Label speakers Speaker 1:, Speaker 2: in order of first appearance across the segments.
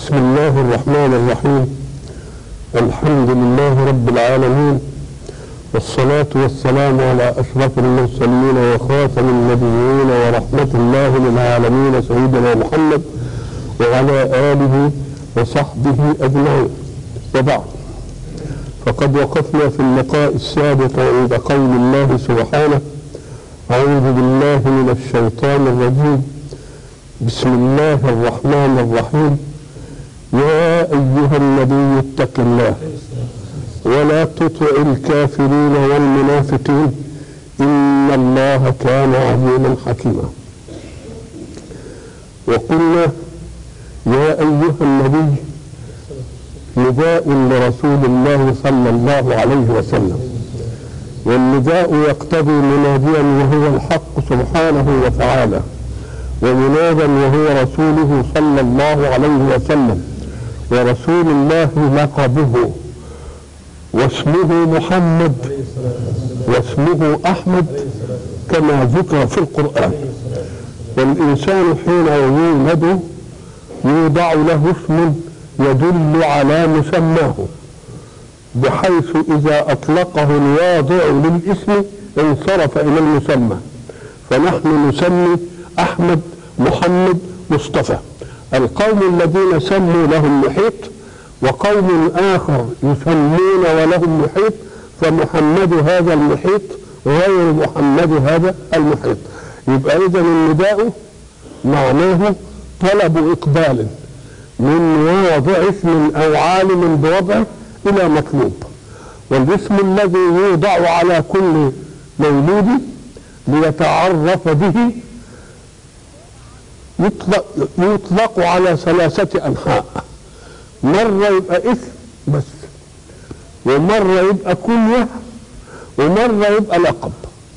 Speaker 1: بسم الله الرحمن الرحيم الحمد لله رب العالمين والصلاة والسلام على أشرف المرسلين وخاتم النبيين ورحمة الله للعالمين سيدنا محمد وعلى آله وصحبه أجمعين وبعد فقد وقفنا في اللقاء السابق عند قول الله سبحانه أعوذ بالله من الشيطان الرجيم بسم الله الرحمن الرحيم يا أيها النبي اتق الله ولا تطع الكافرين والمنافقين إن الله كان عليما حكيما وقلنا يا أيها النبي نداء لرسول الله صلى الله عليه وسلم والنداء يقتضي مناديا وهو الحق سبحانه وتعالى ومنادا وهو رسوله صلى الله عليه وسلم ورسول الله لقبه واسمه محمد واسمه احمد كما ذكر في القران والانسان حين يولد يوضع له اسم يدل على مسماه بحيث اذا اطلقه الواضع للاسم انصرف الى المسمى فنحن نسمي احمد محمد مصطفى القوم الذين سموا لهم محيط وقوم اخر يسمون ولهم محيط فمحمد هذا المحيط غير محمد هذا المحيط يبقى اذا النداء معناه طلب اقبال من واضع اسم او عالم بوضعه الى مطلوب والاسم الذي يوضع على كل مولود ليتعرف به يطلق, يطلق على ثلاثة أنحاء مرة يبقى اسم بس ومرة يبقى كنية ومرة يبقى لقب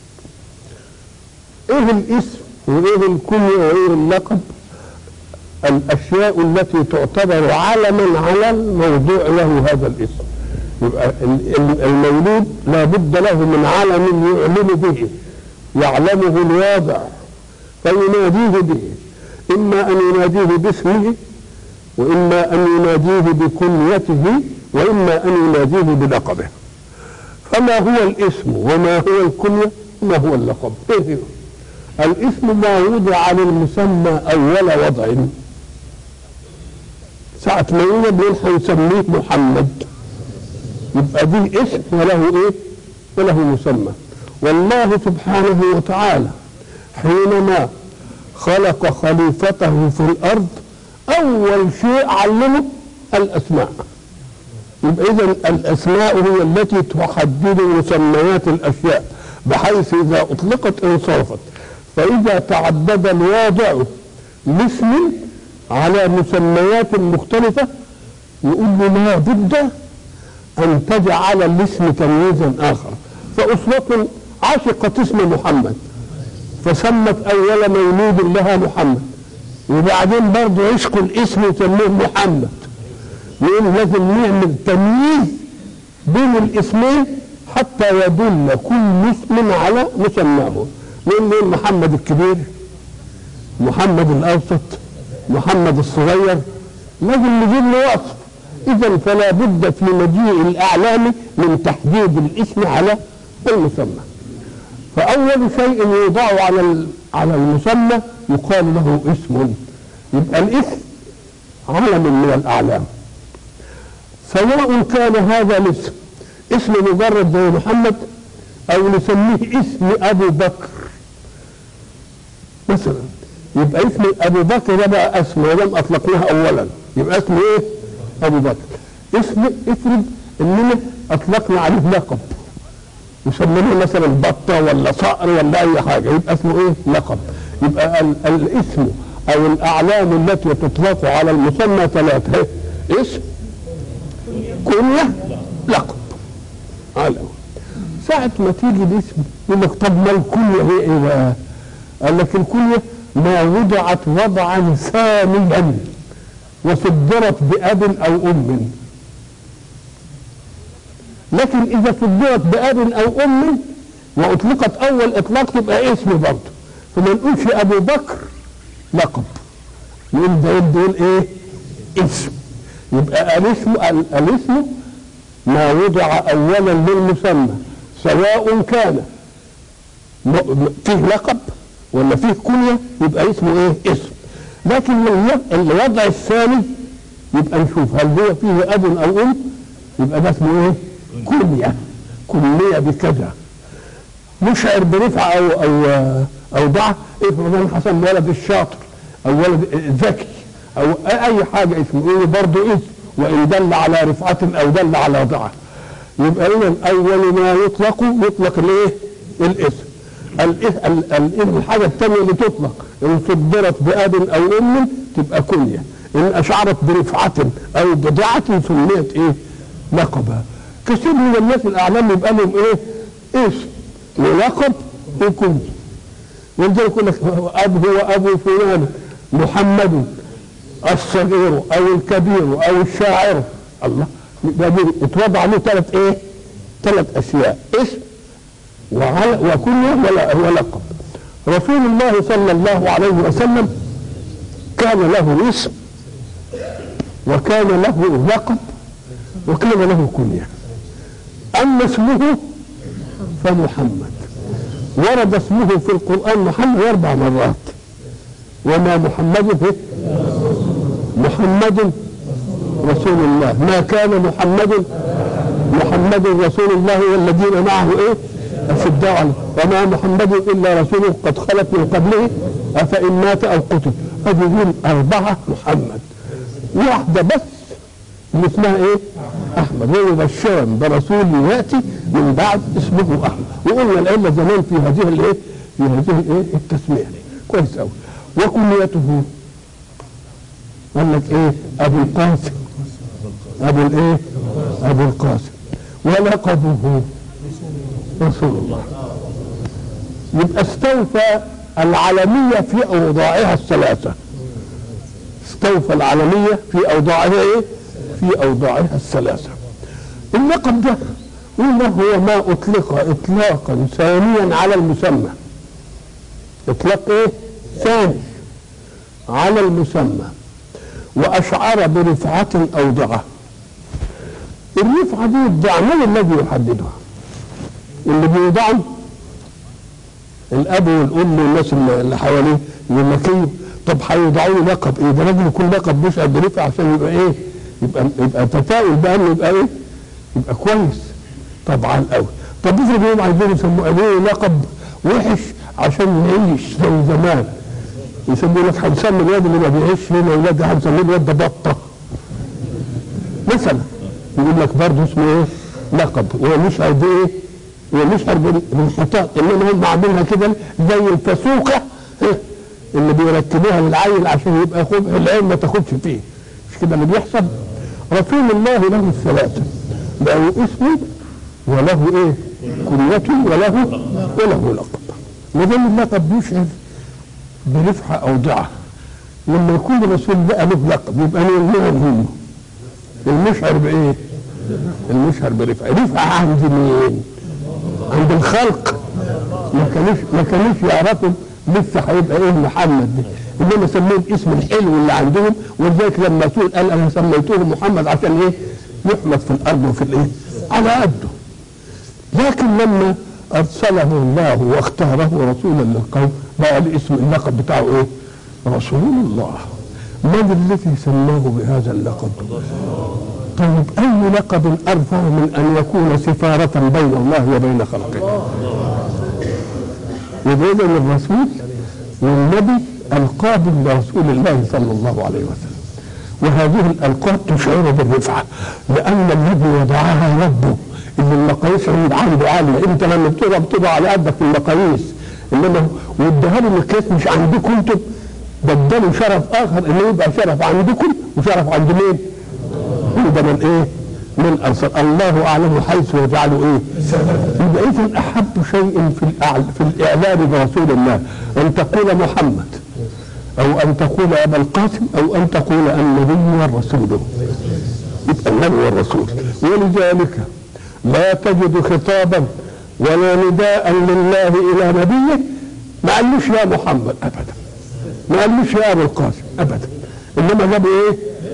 Speaker 1: ايه الاسم وايه الكنية وايه اللقب الاشياء التي تعتبر علما على الموضوع له هذا الاسم يبقى المولود لا بد له من علم يعلم به يعلمه الواضع فيناديه به إما أن يناديه باسمه وإما أن يناديه بكنيته وإما أن يناديه بلقبه فما هو الاسم وما هو الكنية وما هو اللقب إيه هو؟ الاسم ما وضع للمسمى أول وضع ساعة ما يولد بنقول هنسميه محمد يبقى دي اسم وله ايه؟ وله مسمى والله سبحانه وتعالى حينما خلق خليفته في الارض اول شيء علمه الاسماء يبقى اذا الاسماء هي التي تحدد مسميات الاشياء بحيث اذا اطلقت انصرفت فاذا تعدد الواضع لاسم على مسميات مختلفه يقول له لا بد ان تجعل الاسم تمييزا اخر فاسره عشقت اسم محمد فسمت اول مولود لها محمد وبعدين برضه عشقوا الاسم يسموه محمد نقول لازم نعمل تمييز بين الاسمين حتى يدل كل اسم على مسماه نقول له محمد الكبير محمد الاوسط محمد الصغير لازم نجيب له وصف اذا فلا بد في مجيء الاعلام من تحديد الاسم على المسمى فأول شيء يوضع على على المسمى يقال له اسم يبقى الاسم علم من الأعلام سواء كان هذا الاسم اسم مجرد زي محمد أو نسميه اسم أبو بكر مثلا يبقى اسم أبو بكر ده بقى اسم ولم أطلقناها أولا يبقى اسمه إيه؟ أبو بكر اسم افرض إننا أطلقنا عليه لقب يسمونه مثلا بطة ولا صقر ولا أي حاجة يبقى اسمه إيه؟ لقب يبقى ال الاسم أو الأعلام التي تطلق على المسمى ثلاثة اسم كنية لقب علم ساعة ما تيجي الاسم يقول لك طب ما الكنية هي إيه بقى؟ قال لك الكنية ما وضعت وضعا ثانيا وصدرت بأب أو أم لكن اذا صدرت باب او ام واطلقت اول اطلاق تبقى اسم برضه فما نقولش ابو بكر لقب نقول ده دول ايه اسم يبقى الاسم ال- الاسم ما وضع اولا للمسمى سواء كان م- م- فيه لقب ولا فيه كنية يبقى اسمه ايه اسم لكن الو- الوضع الثاني يبقى نشوف هل هو فيه اب او ام يبقى ده اسمه ايه كنية كنية بكذا مشعر برفعة او او او ضعف افرض انا حسن ولد الشاطر او ولد ذكي او اي حاجة اسمه ايه برضه اسم وان دل على رفعة او دل على ضعف يبقى اذا اول ما يطلق يطلق الايه الاسم الإس- ال- ال- الحاجة الثانية اللي تطلق إن صدرت بأب أو أم تبقى كنية إن أشعرت برفعة أو بضعة سميت إيه؟ لقبا كثير من الناس الأعلام يبقى لهم إيه؟ اسم ولقب وكنية ولذلك يقول لك هو أب هو أبو فلان محمد الصغير أو الكبير أو الشاعر الله يبقى دي اتوضع له ثلاث إيه؟ ثلاث أشياء اسم وعلى- وكنية ولا ولقب رسول الله صلى الله عليه وسلم كان له اسم وكان له لقب وكان له كنية أما اسمه فمحمد ورد اسمه في القرآن محمد أربع مرات وما محمد إيه؟ محمد رسول الله ما كان محمد محمد رسول الله والذين معه ايه أشداء عليه وما محمد إلا رسول قد خلت من قبله أفإن مات أو قتل هذه أربعة محمد واحدة بس اللي اسمها ايه؟ أحمد ومبشرا برسول يأتي من بعد اسمه أحمد وقلنا العلة زمان في هذه الايه؟ في هذه الايه؟ التسمية كويس أوي وكنيته قال لك ايه؟ أبو القاسم أبو الايه؟ أبو القاسم ولقبه رسول الله يبقى استوفى العالمية في أوضاعها الثلاثة استوفى العالمية في أوضاعها إيه؟ في أوضاعها الثلاثة اللقب ده قلنا هو ما أطلق إطلاقا ثانيا على المسمى إطلاق إيه؟ ثاني على المسمى وأشعر برفعة أو ضعة الرفعة دي الضع من الذي يحددها اللي بيوضعوا الاب والام والناس اللي اللي حواليه يقول لك ايه طب هيوضعوا له لقب ايه ده راجل يكون لقب مش قد رفع عشان يبقى ايه يبقى يبقى تفاؤل بقى انه يبقى ايه يبقى كويس طبعا قوي طب افرض هم عايزين يسموه قالوا له لقب وحش عشان يعيش زي زمان يسموا لك هنسمي الواد اللي ما بيعيش هنا الواد ده هنسميه الواد ده بطه مثلا يقول لك برضه اسمه ايه؟ لقب ومشعر بايه؟ ومشعر بالانحطاط انما هم عاملينها كده زي الفسوقه إيه؟ اللي بيركبوها للعيل عشان يبقى خبع العين ما تاخدش فيه مش كده اللي بيحصل؟ رسول الله له الثلاثه له اسم وله ايه؟ كنية وله وله لقب وده اللقب يشعر برفعه او ضعه لما يكون الرسول بقى له لقب يبقى نقول هم المشعر بايه؟ المشعر برفعه، رفعه عند مين؟ عند الخلق ما كانوش ما كانوش يعرفوا لسه هيبقى ايه محمد ده انما سموه الاسم الحلو اللي عندهم ولذلك لما سئل قال انا سميته محمد عشان ايه؟ يحمد في الارض وفي الايه؟ على قده لكن لما ارسله الله واختاره رسولا للقوم بقى الاسم اللقب بتاعه ايه؟ رسول الله من الذي سماه بهذا اللقب؟ طيب اي لقب ارفع من ان يكون سفاره بين الله وبين خلقه؟ يبقى اذا الرسول والنبي القاب لرسول الله صلى الله عليه وسلم وهذه الالقاب تشعر بالرفعه لان الذي وضعها ربه ان المقاييس عند عنده عاليه انت لما بتضع بتضع على قدك في المقاييس انما واداها له المقياس مش عندكم انتم ده اداله شرف اخر انه يبقى شرف عندكم وشرف عند مين؟ عند من ايه؟ من ارسل الله اعلم حيث يجعله ايه؟ يبقى اذا احب شيء في الأعل في الاعلان برسول الله ان تقول محمد او ان تقول ابا القاسم او ان تقول النبي والرسول يبقى النبي والرسول ولذلك لا تجد خطابا ولا نداء لله الى نبيه ما قالوش يا محمد ابدا ما قالوش يا ابو القاسم ابدا انما جاب ايه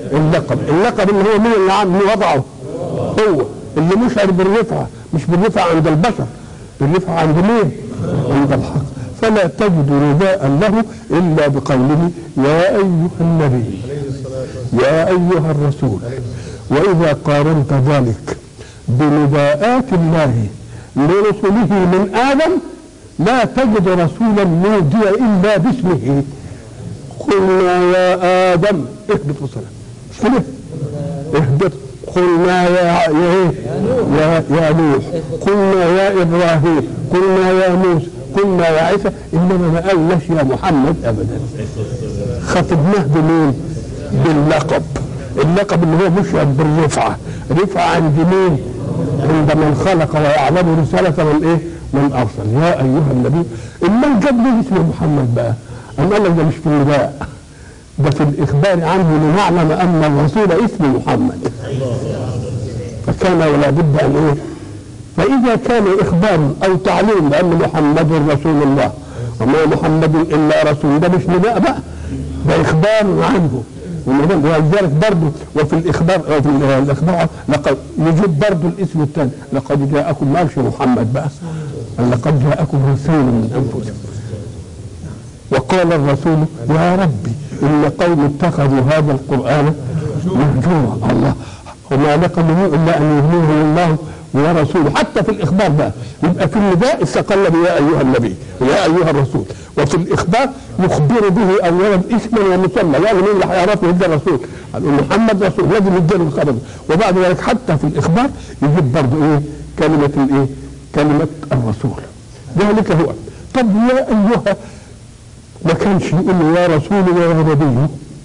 Speaker 1: اللقب اللقب اللي هو مين اللي عام اللي وضعه هو اللي مشعر بالرفعه مش بالرفعه عند البشر بالرفعه عند مين عند الحق فلا تجد رداء له الا بقوله يا ايها النبي يا ايها الرسول واذا قارنت ذلك بنداءات الله لرسله من ادم لا تجد رسولا نودي الا باسمه قلنا يا ادم اهبط بصلاه مش كده اهبط قلنا يا يا ايه يا يا نوح قلنا يا ابراهيم قلنا يا موسى قلنا يا عيسى انما ما قالناش يا محمد ابدا خطبناه بمين باللقب اللقب اللي هو مشعر بالرفعه رفعه عند مين عند من خلق ويعلم رسالة من ايه من ارسل يا ايها النبي اما جاب لي اسم محمد بقى اما قال لك ده مش في النداء ده في الاخبار عنه لنعلم ان الرسول اسم محمد فكان ولا بد ان ايه فاذا كان اخبار او تعليم بان محمد رسول الله وما محمد الا رسول ده مش نداء بقى ده اخبار عنه ولذلك برضه وفي الاخبار وفي الاخبار لقد يجيب برضه الاسم الثاني لقد جاءكم ما قالش محمد بقى قال لقد جاءكم رسول من انفسكم وقال الرسول يا ربي ان قوم اتخذوا هذا القران مهجورا الله وما نقموا الا ان يهديه الله ورسوله حتى في الاخبار بقى يبقى في النداء استقل بيا ايها النبي يا ايها الرسول وفي الاخبار يخبر به اولا اسما ومسمى يعني مين اللي هيعرفه يدي الرسول قال محمد رسول لازم يديله الخبر وبعد ذلك حتى في الاخبار يجيب برضه ايه كلمه الايه كلمه الرسول ذلك هو طب يا ايها ما كانش يقول يا رسول ويا نبي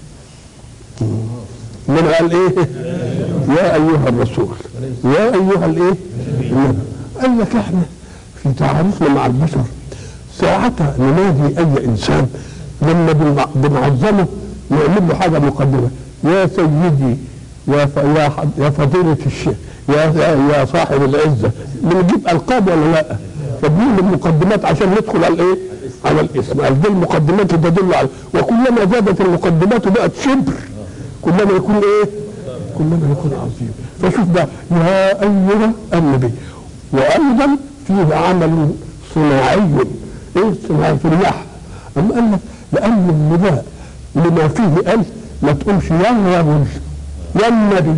Speaker 1: من قال ايه يا ايها الرسول يا ايها الايه النبي قال لك احنا في تعارفنا مع البشر ساعتها ننادي اي انسان لما بنعظمه نعمل له حاجه مقدمه يا سيدي يا ف... يا ح... يا فضيلة الشيخ يا يا صاحب العزة بنجيب ألقاب ولا لا؟ فبنقول المقدمات عشان ندخل على الإيه؟ على الاسم، قال دي المقدمات اللي تدل على وكلما زادت المقدمات بقت شبر كلما يكون إيه؟ كلما يكون عظيم فشوف ده يا أيها النبي وأيضا فيه عمل صناعي إيه صناعي في النحو أما قال لك لأن النداء لما فيه ألف ما تقولش يا رجل يا النبي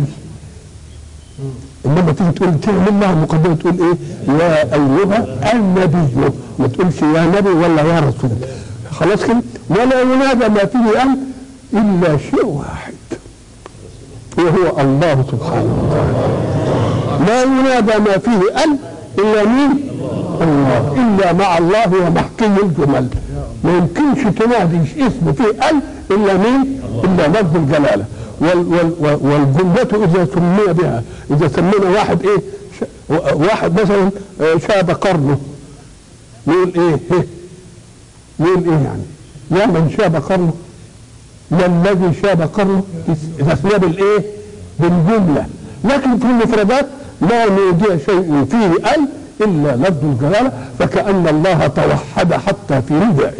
Speaker 1: انما تيجي تقول تعمل لها مقدمه تقول ايه يا ايها النبي ما تقولش يا نبي ولا يا رسول خلاص كده ولا ينادى ما فيه ألف الا شيء واحد وهو الله سبحانه وتعالى لا ينادى ما فيه ألف الا مين الله الا مع الله ومحكي الجمل ما يمكنش تنادي اسم فيه ألف الا مين الا لفظ الجلاله وال وال والجملة إذا سمي بها إذا سمينا واحد إيه واحد مثلا شاب قرنه يقول إيه يقول إيه يعني يا من شاب قرنه يا الذي شاب قرنه تسمية بالإيه بالجملة لكن في المفردات لا نودي شيء فيه أل إلا لفظ الجلالة فكأن الله توحد حتى في ندائه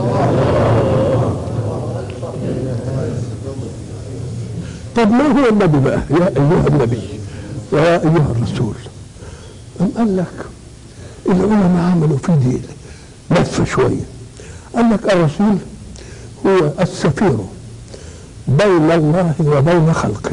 Speaker 1: طب ما هو النبي بقى يا ايها النبي ويا ايها الرسول أم قال لك العلماء عملوا في دي لفه شويه قال لك الرسول هو السفير بين الله وبين خلقه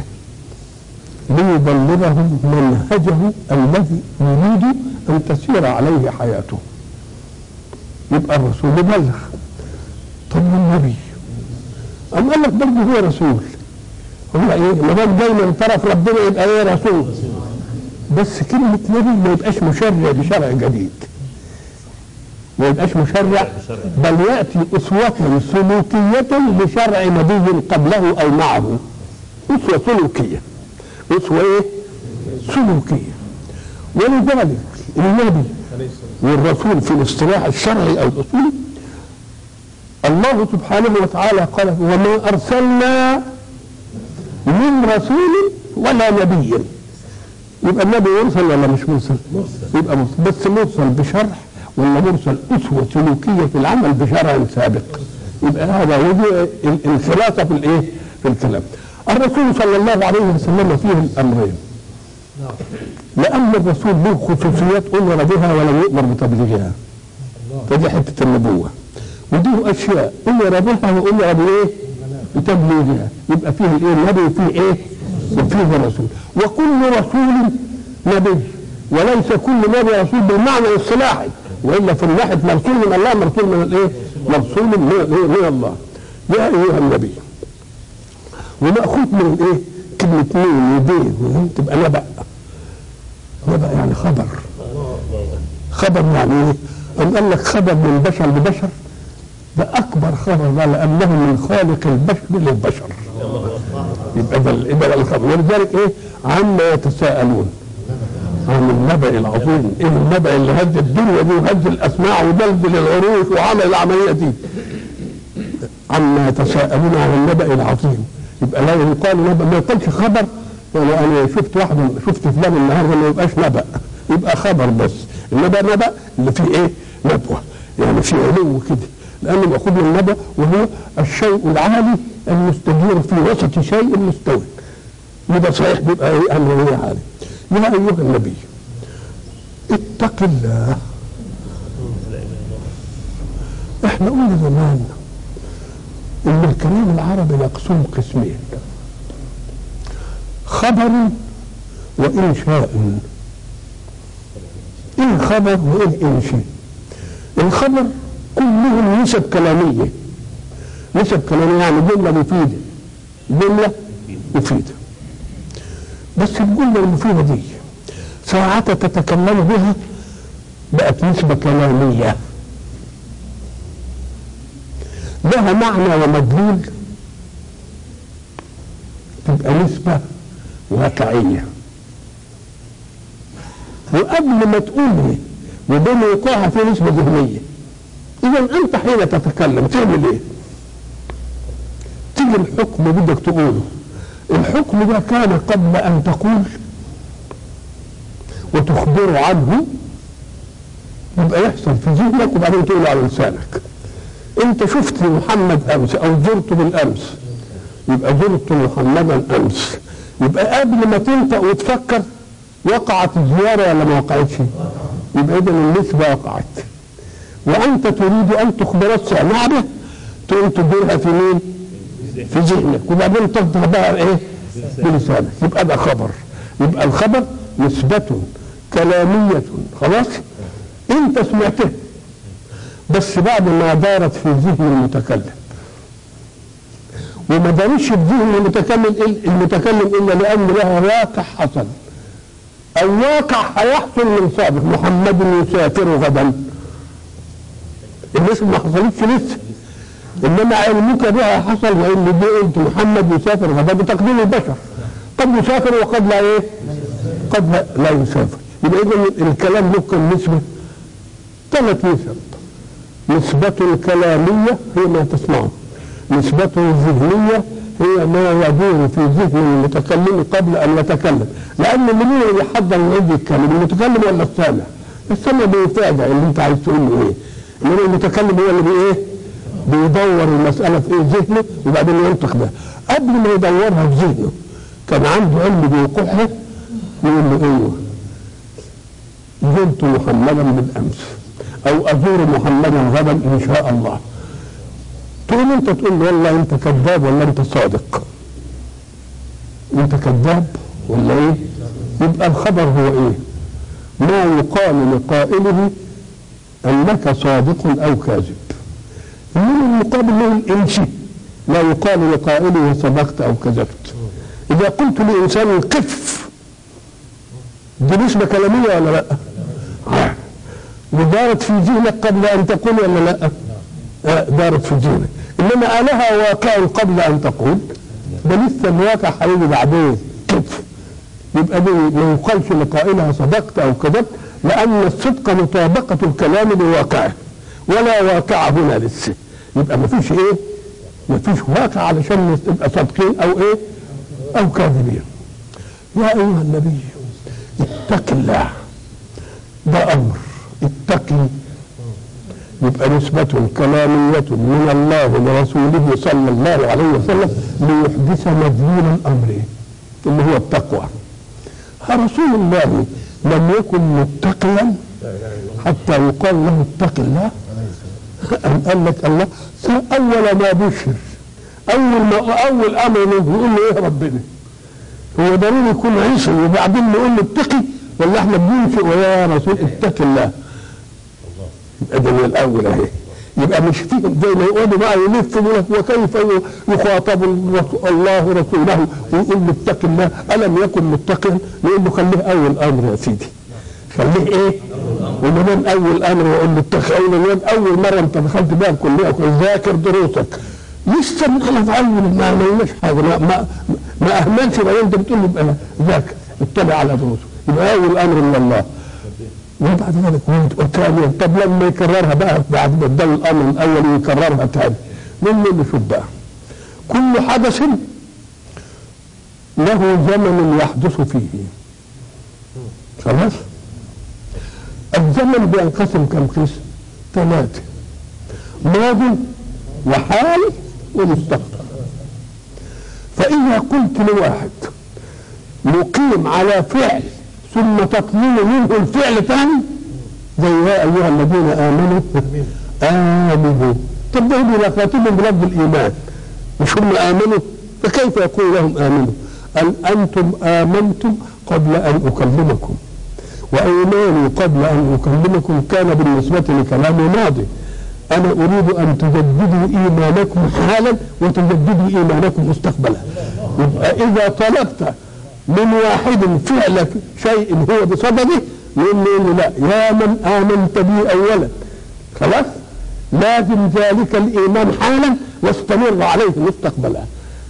Speaker 1: ليبلغهم منهجه الذي يريد ان تسير عليه حياته يبقى الرسول يبلغ طب النبي أم قال لك برضه هو رسول هو ايه ما دام دايما طرف ربنا يبقى ايه رسول بس كلمة نبي ما يبقاش مشرع بشرع جديد ما يبقاش مشرع بل يأتي أسوة سلوكية لشرع نبي قبله أو معه أسوة سلوكية أسوة إيه؟ سلوكية ولذلك النبي والرسول في الاصطلاح الشرعي أو الأصولي الله سبحانه وتعالى قال وما أرسلنا من رسول ولا نبي يبقى النبي مرسل ولا مش مرسل؟ يبقى مرسل بس مرسل بشرح ولا مرسل اسوه سلوكيه في العمل بشرع سابق يبقى هذا وجه الخلاصه في الايه؟ في الكلام الرسول صلى الله عليه وسلم فيه الامرين لان الرسول له خصوصيات امر بها ولم يؤمر بتبليغها فدي حته النبوه ودي اشياء امر بها وامر بايه؟ بتبليغها يبقى فيه الايه؟ النبي وفيه ايه؟ وفيه رسول وكل رسول نبي وليس كل نبي رسول بالمعنى الصلاحي والا في الواحد مرسول من الله مرسول من الايه؟ مرسول من, من الله يا ايها النبي ومأخوذ من الايه؟ كلمة مين ودين تبقى نبأ نبأ يعني خبر خبر يعني ايه؟ أم قال لك خبر من بشر لبشر ده أكبر خبر ده لأنه من خالق البشر للبشر يبقى ده يبقى ده الخبر ولذلك ايه؟ عما يتساءلون عن النبأ العظيم ايه النبأ اللي هد الدنيا دي وهد الاسماع ودلدل العروش وعمل العمليه دي عما يتساءلون عن النبأ العظيم يبقى لا يقال نبأ ما يقالش خبر يعني انا شفت واحد شفت فلان النهارده ما يبقاش نبأ يبقى خبر بس النبأ نبأ اللي فيه ايه؟ نبوه يعني فيه علو كده لانه مأخوذ من النبأ وهو الشيء العالي المستدير في وسط شيء مستوي وده صحيح بيبقى ايه امر ايه عالي يا ايها النبي اتق الله احنا قلنا زمان ان الكلام العربي مقسوم قسمين خبر وانشاء ايه خبر وايه انشاء الخبر كلهم نسب كلاميه نسب كلاميه يعني جمله مفيده جمله مفيده بس الجمله المفيده دي ساعات تتكلم بها بقت نسبه كلاميه لها معنى ومدلول تبقى نسبة واقعية وقبل ما تقول وبين وقوعها في نسبة ذهنية إذا أنت حين تتكلم تعمل إيه؟ تيجي الحكم بدك تقوله الحكم ده كان قبل أن تقول وتخبر عنه يبقى يحصل في ذهنك وبعدين تقوله على لسانك انت شفت محمد امس او زرته بالامس يبقى زرت محمدا امس يبقى قبل ما تنطق وتفكر وقعت الزياره ولا ما وقعتش؟ يبقى اذا النسبه وقعت وانت تريد ان تخبر السامع به تقوم تديرها في مين؟ في ذهنك وبعدين تفضل بقى ايه؟ بلسانك يبقى ده خبر يبقى الخبر نسبة كلامية خلاص؟ انت سمعته بس بعد ما دارت في ذهن المتكلم وما دارتش في ذهن المتكلم المتكلم الا لان لها واقع حصل او واقع هيحصل من سابق محمد يسافر غدا الناس ما حصلتش لسه انما علمك بها حصل وان دي قلت محمد يسافر غدا بتقديم البشر قد يسافر وقد لا ايه قد لا, لا يسافر يبقى اذا الكلام له كم نسبه ثلاث نسب نسبة كلامية هي ما تسمعه نسبة ذهنية هي ما يدور في ذهن المتكلم قبل أن يتكلم لأن اللي مين اللي يحضر العلم يتكلم المتكلم ولا السامع السامع بيتابع اللي أنت عايز تقول له إيه إنما المتكلم هو اللي بإيه بيدور المسألة في إيه ذهنه وبعدين ينطق بها قبل ما يدورها في ذهنه كان عنده علم بوقوعها يقول له إيه زرت محمدا بالأمس او ازور محمدا غدا ان شاء الله تقول انت تقول له والله انت كذاب ولا انت صادق انت كذاب ولا ايه يبقى الخبر هو ايه ما يقال لقائله انك صادق او كاذب من المقابل له الانشي لا يقال لقائله صدقت او كذبت اذا قلت لانسان قف دي نسبه كلاميه ولا لا آه. ودارت في ذهنك قبل ان تقول ولا لا؟ آه دارت في ذهنك انما الها واقع قبل ان تقول ده لسه الواقع هيجي بعدين كيف؟ يبقى دي ما يقالش لقائلها صدقت او كذبت لان الصدق مطابقه الكلام لواقعه ولا واقع هنا لسه يبقى ما فيش ايه؟ ما فيش واقع علشان نبقى صادقين او ايه؟ او كاذبين يا ايها النبي اتق الله ده امر اتقي يبقى نسبة كلامية من الله لرسوله صلى الله عليه وسلم ليحدث مدلول الأمر اللي هو التقوى رسول الله لم يكن متقيا حتى يقال له اتق الله أم قال لك الله أول ما بشر أول ما أول أمر منه يقول له إيه ربنا هو ضروري يكون عيسى وبعدين نقول له اتقي ولا احنا بننشئ ويا رسول اتق الله يبقى ده الاول اهي يبقى مش فيهم زي ما يقعدوا بقى يلف يقول لك وكيف يخاطب الله رسوله ويقول له اتق الله الم يكن متقيا نقول له خليه اول امر يا سيدي خليه ايه؟ وما دام اول امر ويقول له اتق اول اول مره انت دخلت بقى الكليه ذاكر دروسك لسه من على اول ما عملناش حاجه ما ما, ما اهملش بقى انت بتقول له بقى ذاكر اتبع على دروسه يبقى اول امر من الله وبعد ذلك وثانيا طب لما يكررها بقى بعد ما اداه الامر الاول ويكررها ثاني من اللي شوف بقى كل حدث له زمن يحدث فيه خلاص الزمن بينقسم كم قسم ثلاثة ماض وحال ومستقبل فإذا قلت لواحد مقيم على فعل ثم تطلب منه الفعل ثاني زي يا ايها الذين امنوا امنوا طب ده لا خاطبهم بلفظ الايمان مش هم امنوا فكيف يقول لهم امنوا ان انتم امنتم قبل ان اكلمكم وايماني قبل ان اكلمكم كان بالنسبه لكلامي ماضي انا اريد ان تجددوا ايمانكم حالا وتجددوا ايمانكم مستقبلا يبقى اذا طلبت من واحد فعل شيء هو بصدده نقول له لا يا من امنت بي اولا خلاص لازم ذلك الايمان حالا واستمر عليه مستقبلا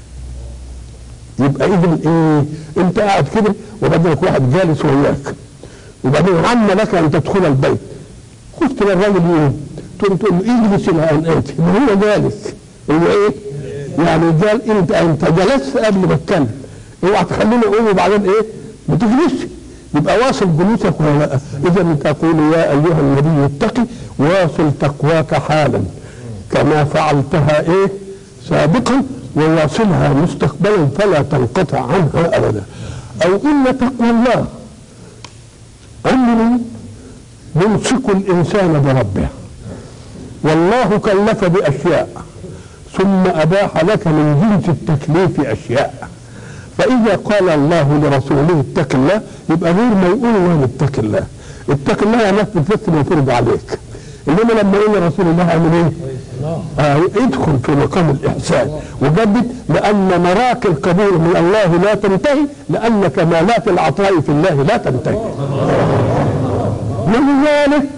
Speaker 1: يبقى اذا ايه انت قاعد كده وبعدين واحد جالس وياك وبعدين عم لك ان تدخل البيت خفت للراجل يقوم تقوم تقول له اجلس الى ان اتي ما هو جالس هو ايه؟ يعني قال انت انت جلست قبل ما اتكلم اوعى تخليني اقوم وبعدين ايه؟ ما تجلسش يبقى واصل جلوسك ولا لا؟ اذا تقول يا ايها النبي اتقي واصل تقواك حالا كما فعلتها ايه؟ سابقا وواصلها مستقبلا فلا تنقطع عنها ابدا او ان تقوى الله امر يمسك الانسان بربه والله كلف باشياء ثم اباح لك من جنس التكليف اشياء فاذا قال الله لرسوله اتق الله يبقى غير ما يقول وين اتق الله اتق الله يعني نفذ بس ما يفرض عليك انما لما يقول لرسول الله اعمل ايه؟ آه ادخل في مقام الاحسان وجدد لان مراك القبول من الله لا تنتهي لان كمالات العطاء في الله لا تنتهي ولذلك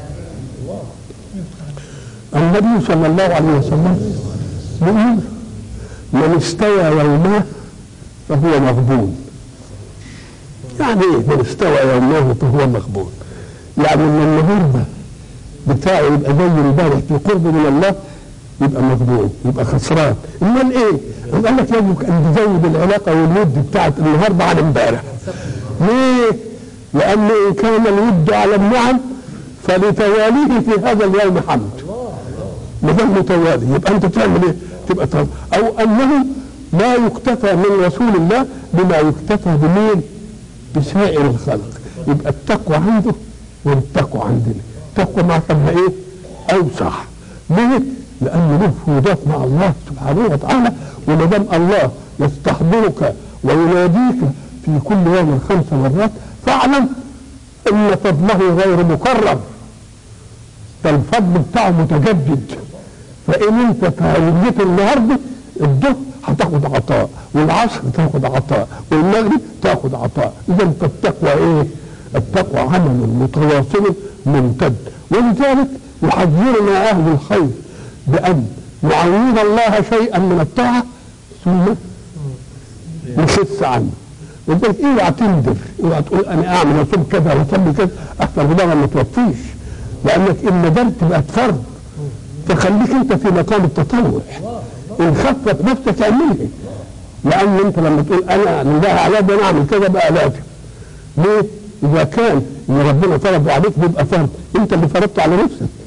Speaker 1: النبي صلى الله عليه وسلم يقول من استوى يومه فهو مغبون يعني ايه من استوى يومه فهو مغبون يعني ان النهارده بتاعه يبقى زي امبارح في قرب من الله يبقى مغبون يبقى خسران امال ايه؟ قال لك يجب ان تزود العلاقه والود بتاعت النهارده عن امبارح ليه؟ لأن إن كان الود على النعم فلتواليه في هذا اليوم حمد ما دام متوالي يبقى أنت تعمل إيه؟ تبقى تعمل. أو أنه لا يكتفى من رسول الله بما يكتفى بمين؟ بسائر الخلق يبقى التقوى عنده والتقوى عندنا التقوى معناها إيه؟ أوسع ليه؟ لأن له فروضات مع الله سبحانه وتعالى وما دام الله يستحضرك ويناديك في كل يوم خمس مرات فاعلم ان فضله غير مكرر ده الفضل بتاعه متجدد فان انت تهيئت النهارده الظهر هتاخد عطاء والعصر تاخد عطاء والمغرب تاخد عطاء اذا فالتقوى ايه؟ التقوى عمل متواصل ممتد ولذلك يحذرنا اهل الخير بان نعوض الله شيئا من الطاعه ثم نخس عنه ولذلك اوعى تندر اوعى تقول انا اعمل واصوم كذا واصلي كذا احسن بدل ما توفيش لانك ان ندرت بقت فرض فخليك انت في مقام التطوع ان خفت نفسك اعملها لان انت لما تقول انا لله على ده انا اعمل كذا بقى لازم ليه؟ اذا كان ان ربنا فرض عليك بيبقى فرض انت اللي فرضته على نفسك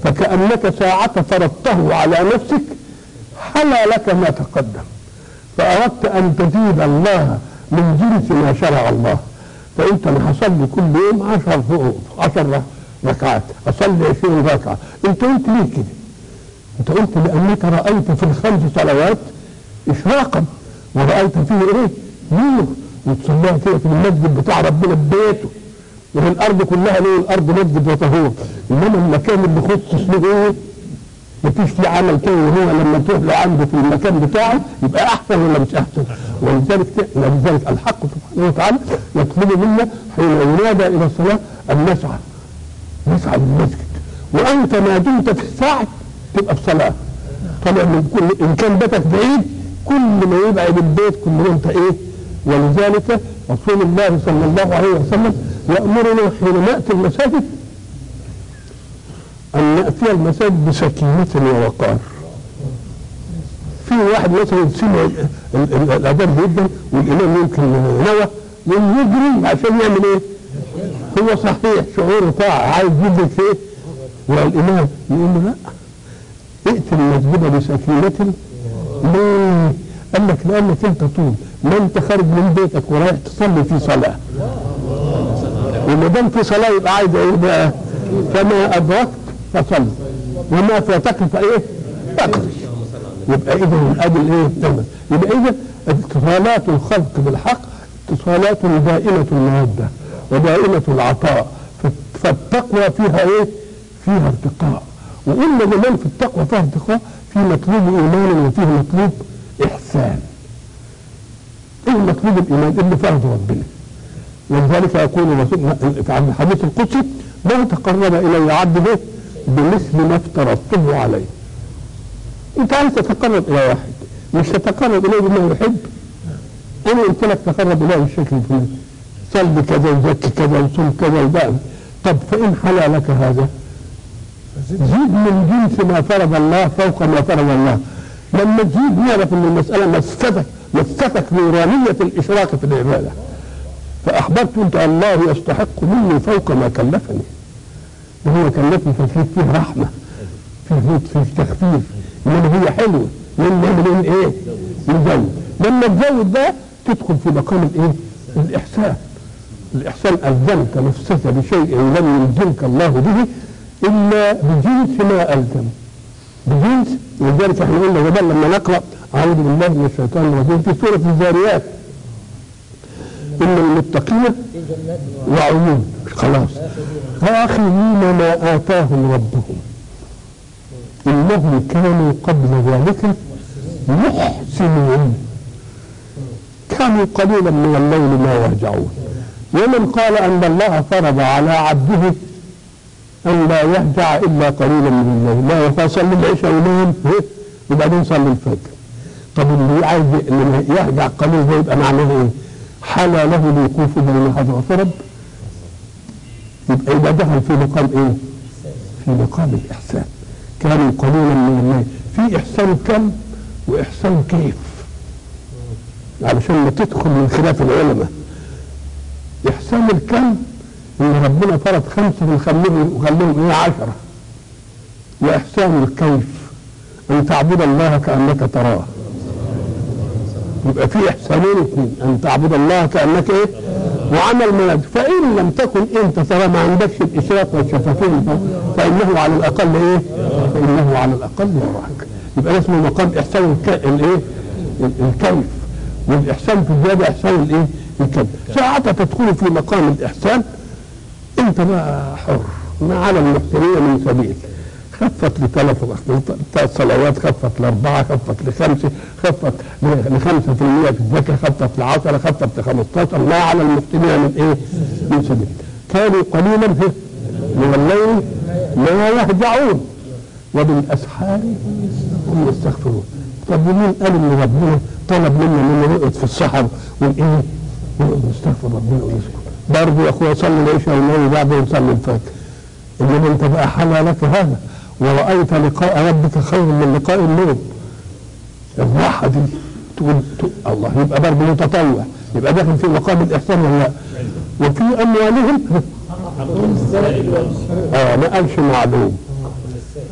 Speaker 1: فكأنك ساعة فرضته على نفسك حلا لك ما تقدم فأردت أن تزيد الله من جنس ما شرع الله فأنت أنا هصلي كل يوم عشر عشر ركعات أصلي عشرين ركعة أنت قلت ليه كده؟ أنت قلت لأنك رأيت في الخمس صلوات إشراقا ورأيت فيه إيه؟ نور وتصليها كده في المسجد بتاع ربنا ببيته وفي الأرض كلها ليه الأرض مسجد وطهور إنما المكان اللي خصص له إيه؟ مفيش فيه عمل كده وهو لما تروح لعنده في المكان بتاعه يبقى احسن ولا مش احسن ولذلك ولذلك الحق سبحانه وتعالى يطلب منا حين ينادى الى الصلاه ان نسعى نسعى للمسجد وانت ما دمت في الساعه تبقى بصلاه طبعا من كل ان كان بيتك بعيد كل ما يبعد البيت كل ما انت ايه ولذلك رسول الله صلى الله عليه وسلم يامرنا حين ناتي المساجد أن نأتي المساجد بسكينة ووقار في واحد مثلا سمع ال- ال- الأذان جدا والإمام يمكن نوى يقوم يجري عشان يعمل إيه؟ هو صحيح شعوره طاعة عايز يدرك إيه؟ والإمام يقول له لا ائت المسجد بسكينة ليه؟ قال لك لأنك أنت طول ما أنت خارج من بيتك ورايح تصلي في صلاة وما دام في صلاة يبقى عايز إيه بقى؟ فما أدركت فصل وما فاتك فايه فاقضي يبقى اذا ادي الايه تمام يبقى اذا اتصالات الخلق بالحق اتصالات دائمة المودة ودائمة العطاء ف- فالتقوى فيها ايه؟ فيها ارتقاء وقلنا زمان في التقوى فيها ارتقاء في مطلوب ايمان وفيه مطلوب احسان ايه مطلوب الايمان اللي فرض ربنا ولذلك يقول الرسول في الحديث القدسي ما تقرب الي عبده بمثل ما افترضته عليه انت عايز تتقرب الى واحد مش تتقرب اليه بما يحب انا قلت لك تقرب اليه بالشكل الفلاني صل كذا وزكي كذا وصم كذا وبقى طب فان حلا لك هذا زيد من جنس ما فرض الله فوق ما فرض الله لما تزيد نعرف ان المساله مستك مستك نورانيه الاشراك في العباده فاحببت انت الله يستحق مني فوق ما كلفني وهو كلفني ففيه فيه رحمه فيه لطف فيه تخفيف انما هي حلوه لان نعمل ايه؟ نزود لما تزود ده تدخل في مقام الايه؟ الاحسان الاحسان الزمت نفسك بشيء لم يلزمك الله به الا بجنس ما الزم بجنس ولذلك احنا قلنا زمان لما نقرا اعوذ بالله من الشيطان الرجيم في سوره الذاريات ان المتقين وعيون خلاص آخذين ما آتاهم ربهم إنهم كانوا قبل ذلك محسنين كانوا قليلا من الليل ما يهجعون ومن قال أن الله فرض على عبده أن لا يهجع إلا قليلا من الليل لا يفصل العشاء وينام وبعدين صلي الفجر طب اللي عايز اللي يهجع قليل ده يبقى معناه ايه؟ حلا له الوقوف بين هذا فرض يبقى يبقى دخل في مقام ايه؟ في مقام الاحسان كانوا قليلا من الليل في احسان كم واحسان كيف علشان ما تدخل من خلاف العلماء احسان الكم ان ربنا فرض خمسه وخليهم وخليهم ايه عشره واحسان الكيف ان تعبد الله كانك تراه يبقى في احسانين اثنين ان تعبد الله كانك ايه وعمل ما فان لم تكن انت ترى ما عندكش الاشراق والشفتين فانه على الاقل ايه فانه على الاقل يراك يبقى ده اسمه مقام احسان الك... الايه ال- الكيف والاحسان في الزياده احسان الايه الكيف ساعتها تدخل في مقام الاحسان انت بقى حر ما على المحسنين من سبيل خفت لثلاث ثلاث صلوات خفت لأربعة خفت لخمسة خفت لخمسة في المية في الزكاة خفت لعشرة خفت لخمستاشر ما على المحسنين من إيه؟ من سبيل كانوا قليلا في من الليل ما يهجعون وبالأسحار هم يستغفرون طب ومين قال إن ربنا طلب منا إننا نقعد في الصحر والإيه؟ ونقعد نستغفر ربنا ونسكت برضه يا أخويا صلي العشاء والنبي بعده نصلي الفجر إنما أنت بقى حلا لك هذا ورأيت لقاء ربك خير من لقاء النوم الراحة دي تقول تقول الله يبقى برضه متطوع يبقى داخل في مقام الإحسان ولا لا وفي أموالهم اه ما قالش معلوم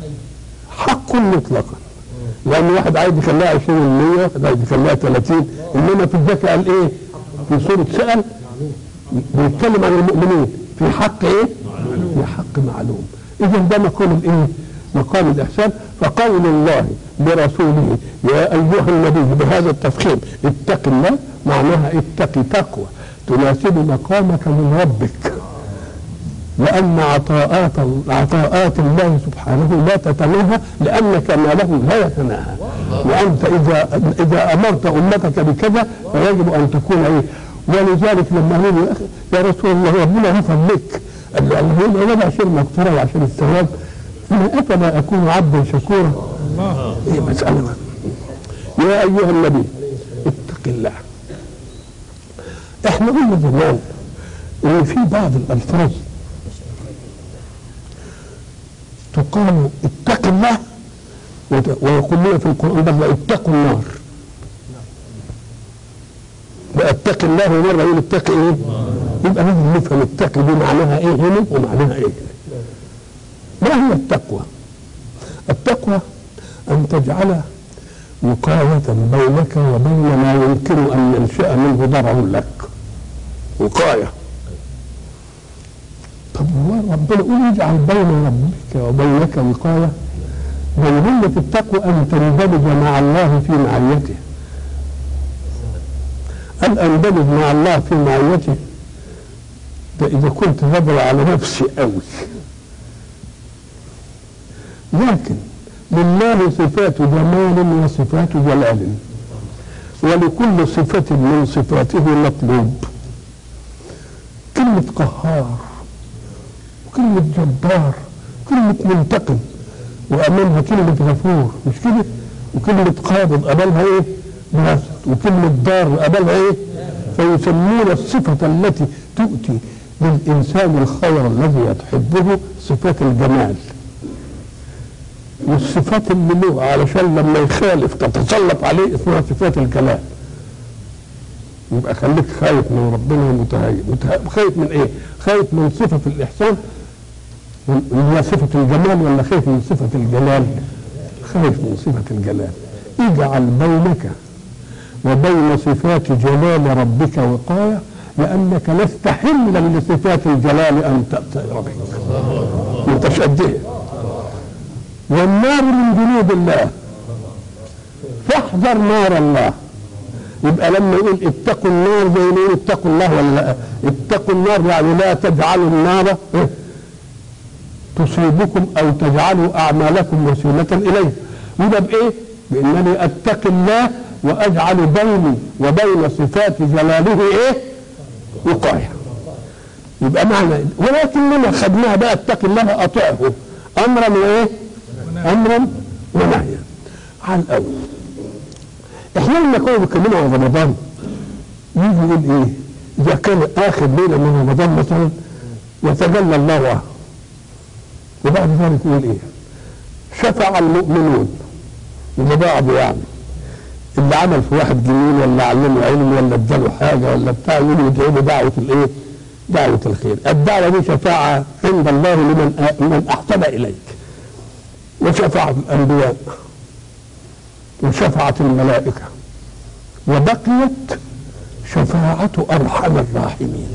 Speaker 1: تكون مطلقا لان واحد عايز يخليها 20 واحد عايز يخليها 30 انما في الزكاه قال ايه؟ في سوره سال بيتكلم عن المؤمنين في حق ايه؟ في حق معلوم اذا ده مقام الايه؟ مقام الاحسان فقول الله لرسوله يا ايها النبي بهذا التفخيم اتق الله معناها اتق تقوى تناسب مقامك من ربك لأن عطاءات عطاءات الله سبحانه لا تتناهى لأن كماله لا يتناهى وأنت إذا إذا أمرت أمتك بكذا فيجب أن تكون إيه ولذلك لما قالوا يا أخي- يا رسول الله ربنا غفر لك قال له اللهم أنا عشان المغفرة وعشان الثواب أنا أفلا أكون عبدا شكورا إيه مسألة ما. يا أيها النبي اتق الله احنا قلنا زمان ان في بعض الالفاظ تقال اتق الله وت- ويقولون في القرآن بل اتقوا النار بقى اتق الله ومرة يقول اتق ايه؟ يبقى لازم نفهم اتق دي معناها ايه هنا ومعناها ايه هنا. ما هي التقوى؟ التقوى أن تجعل وقاية بينك وبين ما يمكن أن ينشأ منه ضرر لك وقاية طب هو ربنا يقول اجعل بين ربك وبينك وقاية بل في التقوى أن تندمج مع الله في معيته أن أندمج مع الله في معيته ده إذا كنت غدر على نفسي أوي لكن لله صفات جمال وصفات جلال ولكل صفة من صفاته مطلوب كلمة قهار وكلمة جبار كلمة منتقم وأمامها كلمة غفور مش كده وكلمة قابض أمامها إيه باسط وكلمة دار أمامها إيه فيسمون الصفة التي تؤتي للإنسان الخير الذي تحبه صفات الجمال والصفات اللي له علشان لما يخالف تتسلط عليه اسمها صفات الكلام يبقى خليك خايف من ربنا ومتهيئ متهيئ- خايف من ايه؟ خايف من صفة الإحسان اللي هي صفة الجمال ولا خايف من صفة الجلال؟ خايف من صفة الجلال اجعل بينك وبين صفات جلال ربك وقاية لأنك لست حملا لصفات الجلال أن تأتي ربك متشدد والنار من جنود الله فاحذر نار الله يبقى لما يقول اتقوا النار زي ما يقول اتقوا الله ولا لا اتقوا النار يعني لا تجعلوا النار إيه؟ تصيبكم او تجعلوا اعمالكم وسيله اليه يبقى بايه؟ بانني اتقي الله واجعل بيني وبين صفات جلاله ايه؟ وقايه يبقى معنى ولكننا خدناها بقى اتقي الله اطعه امرا وايه؟ امرا ونهيا على الاول احنا لما كنا بنتكلموا عن رمضان يجي يقول ايه؟ اذا كان اخر ليله من رمضان مثلا يتجلى الله عنه وبعد ذلك يقول ايه؟ شفع المؤمنون لبعض يعني اللي عمل في واحد جميل ولا علمه علم ولا اداله حاجه ولا بتاع يقول يدعو له دعوه الايه؟ دعوه الخير، الدعوه دي شفاعه عند الله لمن أ- من احسن اليك. وشفعت الانبياء وشفعت الملائكه وبقيت شفاعة أرحم الراحمين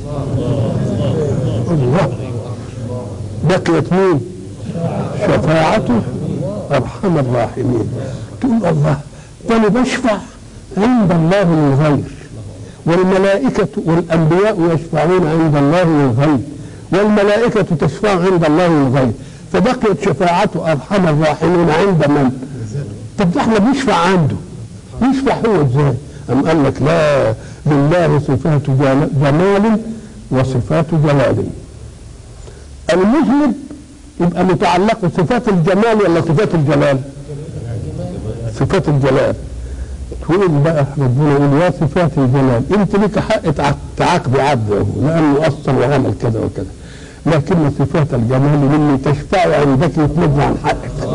Speaker 1: الله بقيت مين شفاعة أرحم الراحمين تقول الله ده أنا بشفع عند الله للغير والملائكة والأنبياء يشفعون عند الله للغير والملائكة تشفع عند الله للغير فبقيت شفاعة أرحم الراحمين عند من؟ طب ده احنا بنشفع عنده يشفع هو ازاي؟ أم قال لك لا لله صفات جل- جمال وصفات جلال المذنب يبقى متعلق بصفات الجمال ولا صفات الجلال؟ صفات الجلال تقول بقى ربنا يقول يا صفات الجلال انت لك حق تعاق- تعاقبي عبده لانه اصلا وعمل كذا وكذا لكن صفات الجمال مني تشفع عندك يتنزع عن حقك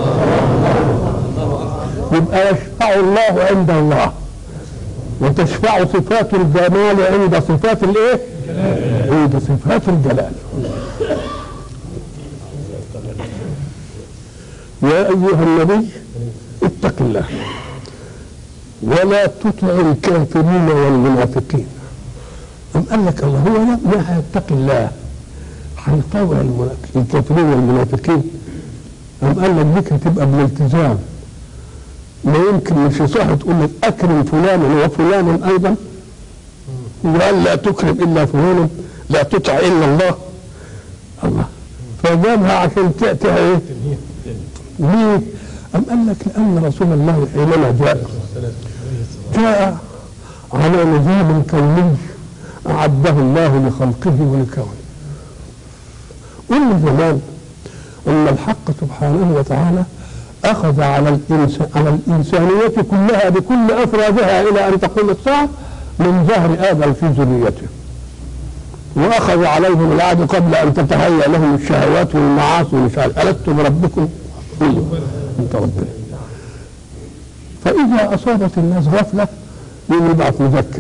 Speaker 1: يبقى يشفع الله عند الله وتشفع صفات الجمال عند صفات الايه؟ عند صفات الجلال يا ايها النبي الله ولا تطع الكافرين والمنافقين أم قال لك الله هو لا ما هيتقي الله هيطوع المنافق- الكافرين والمنافقين أم قال لك ديك هتبقى بالالتزام ما يمكن مش صح تقول لك أكرم فلانا وفلانا أيضا وقال لا تكرم إلا فلانا لا تطع إلا الله الله فجابها عشان تأتي إيه؟ ليه؟ أم قال لك لأن رسول الله حينما جاء جاء على نظام كوني أعده الله لخلقه ولكونه قلنا زمان أن الحق سبحانه وتعالى أخذ على الإنسان على الإنسانية كلها بكل أفرادها إلى أن تقوم الساعة من ظهر آدم في ذريته وأخذ عليهم العهد قبل أن تتهيأ لهم الشهوات والمعاصي ومش عارف ألست بربكم؟ أيوه أنت ربنا فإذا أصابت الناس غفلة يقوم يبعث مذكر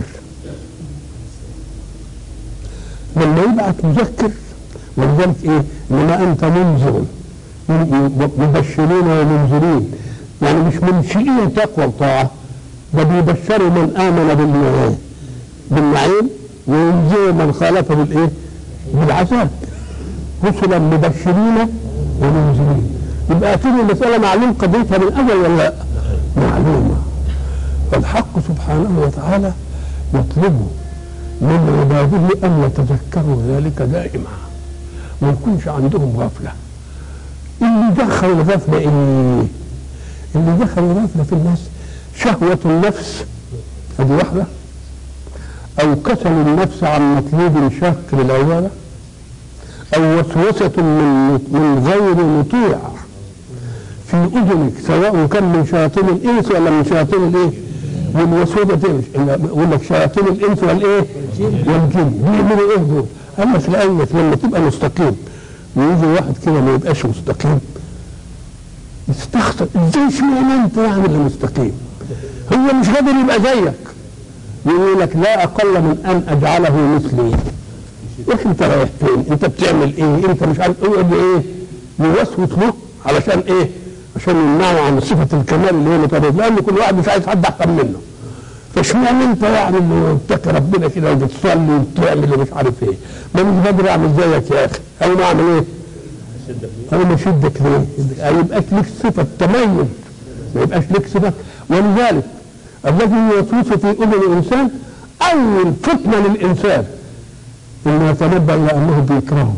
Speaker 1: لما يبعث مذكر ولذلك ايه انما انت منذر مبشرين ومنذرين يعني مش منشئين تقوى الطاعه ده بيبشروا من امن بالنعيم بالنعيم وينذروا من خالف بالايه؟ بالعذاب رسلا مبشرين ومنذرين يبقى تيجي المساله معلوم قضيتها من اجل ولا لا؟ معلومه فالحق سبحانه وتعالى يطلب من عباده ان يتذكروا ذلك دائما ما يكونش عندهم غفله اللي دخل الغفله ايه؟ اللي دخل الغفله في الناس شهوه النفس هذه واحده او كسل النفس عن مطلوب شاق للعباده او وسوسه من من غير مطيع في اذنك سواء كان من شياطين الانس ولا من شياطين الايه؟ والوسوسه دي يقول لك شياطين الانس والايه؟ والجن بيعملوا ايه دول؟ اما في الايه لما تبقى مستقيم ويجي واحد كده ما يبقاش مستقيم يستخسر ازاي اشمعنى انت يعني اللي مستقيم؟ هو مش قادر يبقى زيك يقول لك لا اقل من ان اجعله مثلي يا اخي انت رايح فين؟ انت بتعمل ايه؟ انت مش عارف يقعد ايه؟ يوسوس له علشان ايه؟ عشان يمنعه عن صفه الكمال اللي هي متبادل لان كل واحد مش عايز حد احسن منه فاشمعنى انت يعني اللي بتتقي ربنا كده وبتصلي وبتعمل ومش عارف ايه؟ ما مش قادر اعمل زيك يا اخي او ما اعمل ايه؟ انا ما اشدك ليه؟ ما يبقاش لك صفه تميز ما يبقاش لك صفه ولذلك الذي يوسوس في اذن الانسان اول فتنه للانسان انه يتنبا الى انه بيكرهه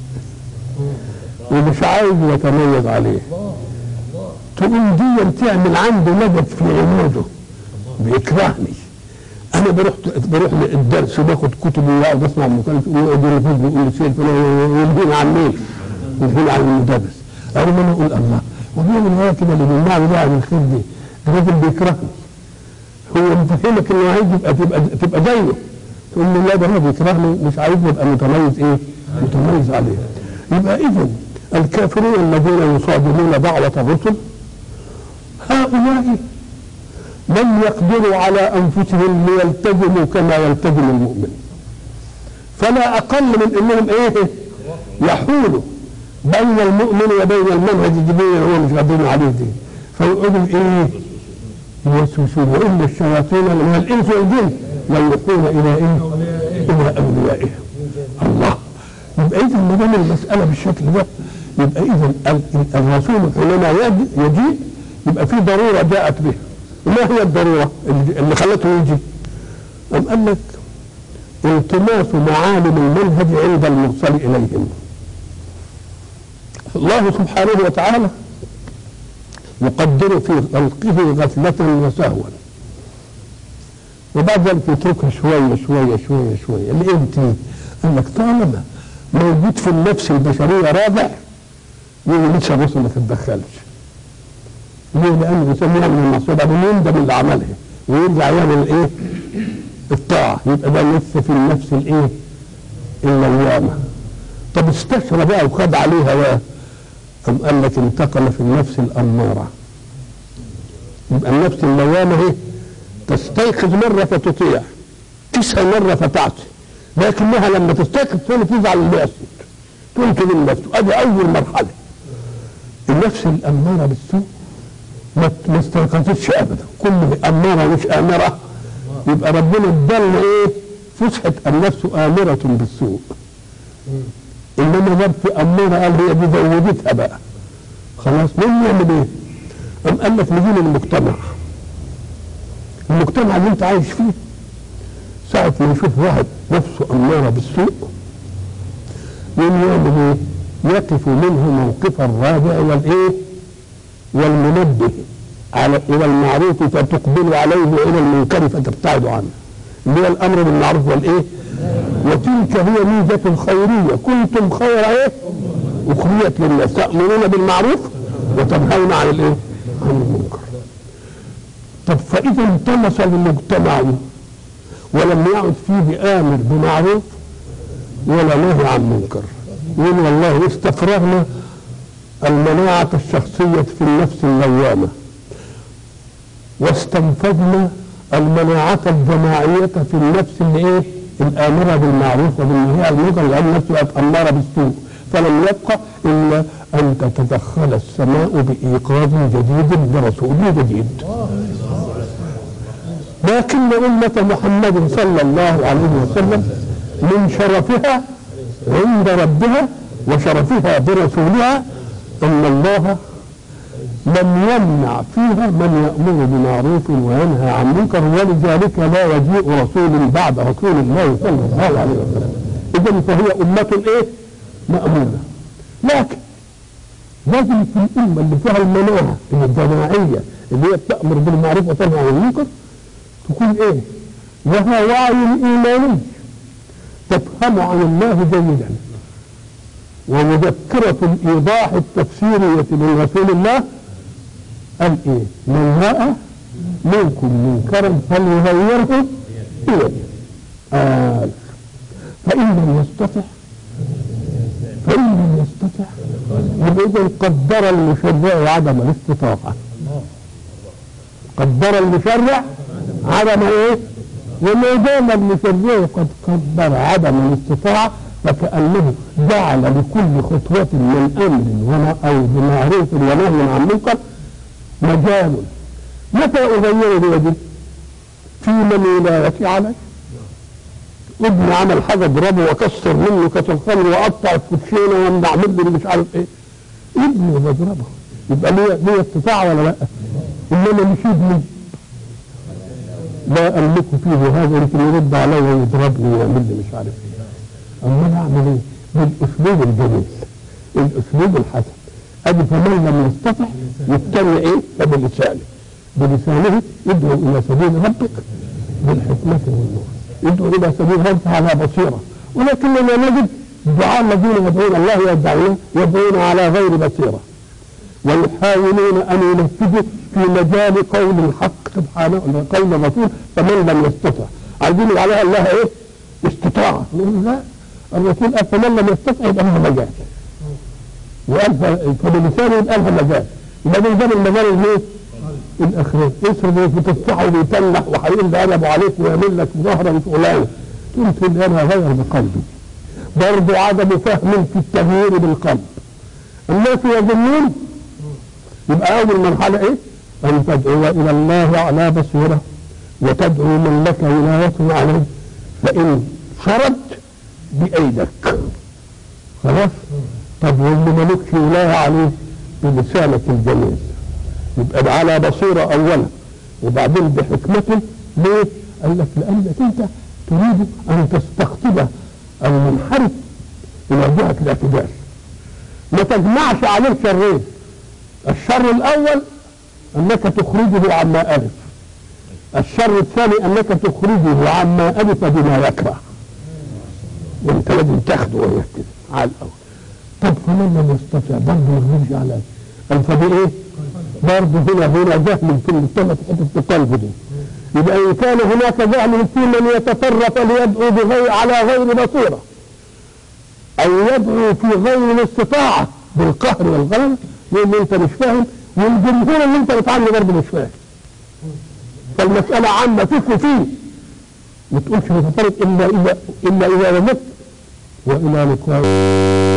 Speaker 1: ومش عايز يتميز عليه تقوم دي تعمل عنده نجد في عناده بيكرهني انا بروح بروح الدرس وباخد كتب واقعد اسمع مكالمه ويقعد يلفظ بيقول لي سيف ويلهين عن مين؟ يلهين عن المدرس اول ما انا اقول الله وبيعمل هو كده اللي بيمنعني ده عن الخير دي الراجل بيكرهني هو مفهمك انه عايز يبقى تبقى تبقى زيه تقول له لا ده هو بيكرهني مش عايزني ابقى متميز ايه؟ متميز عليه يبقى اذا الكافرون الذين يصادمون دعوه الرسل هؤلاء لم يقدروا على انفسهم ليلتزموا كما يلتزم المؤمن فلا اقل من انهم ايه يحولوا بين المؤمن وبين المنهج الجديد اللي هو مش قادرين عليه دي فيقعدوا ايه يوسوسون وان الشياطين من الانس والجن يوحون الى ايه؟ الى اوليائهم الله يبقى اذا ما دام المساله بالشكل ده يبقى اذا الرسول حينما يجيء يبقى في ضروره جاءت به ما هي الضروره اللي خلته يجي؟ أم قال لك التماس معالم المنهج عند المرسل اليهم الله سبحانه وتعالى يقدر في خلقه غفلة وسهوا وبعد ذلك يتركها شوية شوية شوية شوية لإمتى؟ قال لك طالما موجود في النفس البشرية رادع يقول لسه الرسل ما تتدخلش ليه؟ لأن الإنسان يعمل المعصية بعدين يندم اللي عملها ويرجع يعمل إيه؟ الطاعة يبقى ده لسه في النفس الإيه؟ اللوامة طب استشرى بقى وخد عليها بقى أم قال لك انتقل في النفس الأمارة يبقى النفس اللوامة هي تستيقظ مرة فتطيع تسعى مرة فتعصي لكنها لما تستيقظ ثاني تزعل اللي يسجد تنتج النفس ادي اول مرحله النفس الاماره بالسوء ما ما استيقظتش ابدا كله اماره مش امره يبقى ربنا ادالنا ايه فسحه النفس امره بالسوء انما جاب في اماره قال هي دي زودتها بقى خلاص مين يعمل ايه؟ قام قال لك نجي للمجتمع المجتمع اللي انت عايش فيه ساعة ما يشوف واحد نفسه أمارة بالسوء يقوم يعمل ايه؟ يقف منه موقف الراجع إلى الايه؟ والمنبه على إلى المعروف فتقبل عليه وإلى المنكر فتبتعد عنه اللي هو الأمر بالمعروف والإيه؟ وتلك هي ميزة خيرية كنتم خير إيه؟ أخريت للناس تأمرون بالمعروف وتنهون عن الإيه؟ عن المنكر طب فإذا انطمس المجتمع ولم يعد فيه آمر بمعروف ولا نهي عن منكر يقول والله استفرغنا المناعة الشخصية في النفس اللوامة واستنفذنا المناعة الجماعية في النفس اللي ايه؟ الآمرة بالمعروف وبالنهي عن المنكر لأن النفس بقت أمارة بالسوء فلم يبقى إلا أن تتدخل السماء بإيقاظ جديد برسول جديد لكن أمة محمد صلى الله عليه وسلم من شرفها عند ربها وشرفها برسولها أن الله لم يمنع فيها من يأمر بمعروف وينهى عن منكر ولذلك لا يجيء رسول بعد رسول الله صلى الله عليه وسلم إذا فهي أمة إيه؟ مأمونة لكن لازم في الأمة اللي فيها المناعة الجماعية اللي هي بتأمر بالمعروف وتنهى عن المنكر تكون إيه؟ لها وعي إيماني تفهم عن الله جيدا ومذكرة الإيضاح التفسيرية من رسول الله قال إيه؟ من رأى منكم منكرا فليغيره بيده آه فإن لم يستطع فإن لم يستطع يبقى إذا قدر المشرع عدم الاستطاعة قدر المشرع عدم إيه؟ وما دام المشرع قد قدر عدم الاستطاعة فكأنه جعل لكل خطوة من أمر أو بمعروف ونهي عن منكر مجال متى أغير بيدي؟ في من ولايتي علي ابني عمل حاجة اضربه واكسر منه كاس الخمر واقطع الكوتشينه وامنع منه مش عارف ايه ابني بضربه يبقى ليه ليه استطاعه ولا لا؟ انما مش ابني لا املك فيه هذا يمكن يرد علي ويضربني ويعمل لي مش عارف ايه امال اعمل ايه؟ بالاسلوب الجميل الاسلوب الحسن ادي فمن لم يستطع يتبع ايه؟ فبلسانه بلسانه يدعو الى سبيل ربك بالحكمه والنور يدعو الى سبيل ربك على بصيره ولكننا نجد الدعاء الذين يدعون الله يدعون يدعون على غير بصيره ويحاولون ان ينفذوا في مجال قول الحق سبحانه قول الرسول فمن لم يستطع عايزين عليها الله ايه؟ استطاعه نقول لا الرسول قال فمن لم يستطع يبقى لها مجال وقال فبلسانه يبقى لها مجال يبقى ده نظام المجال الايه؟ الاخرين افرض بتفتحه وبيتنح وهيقول ده ادبه عليك ويعمل لك ظهرا فلان قلت له انا غير بقلبي برضه عدم فهم في التغيير بالقلب الناس يظنون يبقى اول مرحله ايه؟ ان تدعو الى الله على بصيره وتدعو من لك ولايته عليه فان شرد بايدك خلاص طب واللي ملكش ولايه عليه بلسانك الجميل يبقى على بصيره اولا وبعدين بحكمته ليه؟ قال لك لانك انت تريد ان تستقطب المنحرف الى جهه الاعتدال ما تجمعش عليه شرين الشر الاول انك تخرجه عما الف الشر الثاني انك تخرجه عما الف بما يكره وانت لازم تاخده وهي كده على الاول طب فمن لم يستطع برضه ما يخرجش على قال فبايه؟ برضه هنا هنا جهل في الثلاث حتت في قلبه دي يبقى ان كان هناك جهل في من يتصرف ليدعو بغير على غير بصيره او يدعو في غير الاستطاعه بالقهر والغلبه لان انت مش فاهم والجمهور اللي انت بتعامله برضه مش فاهم فالمساله عامه تفهم فيه ما تقولش متفرق الا اذا الا اذا وجدت والى لقاء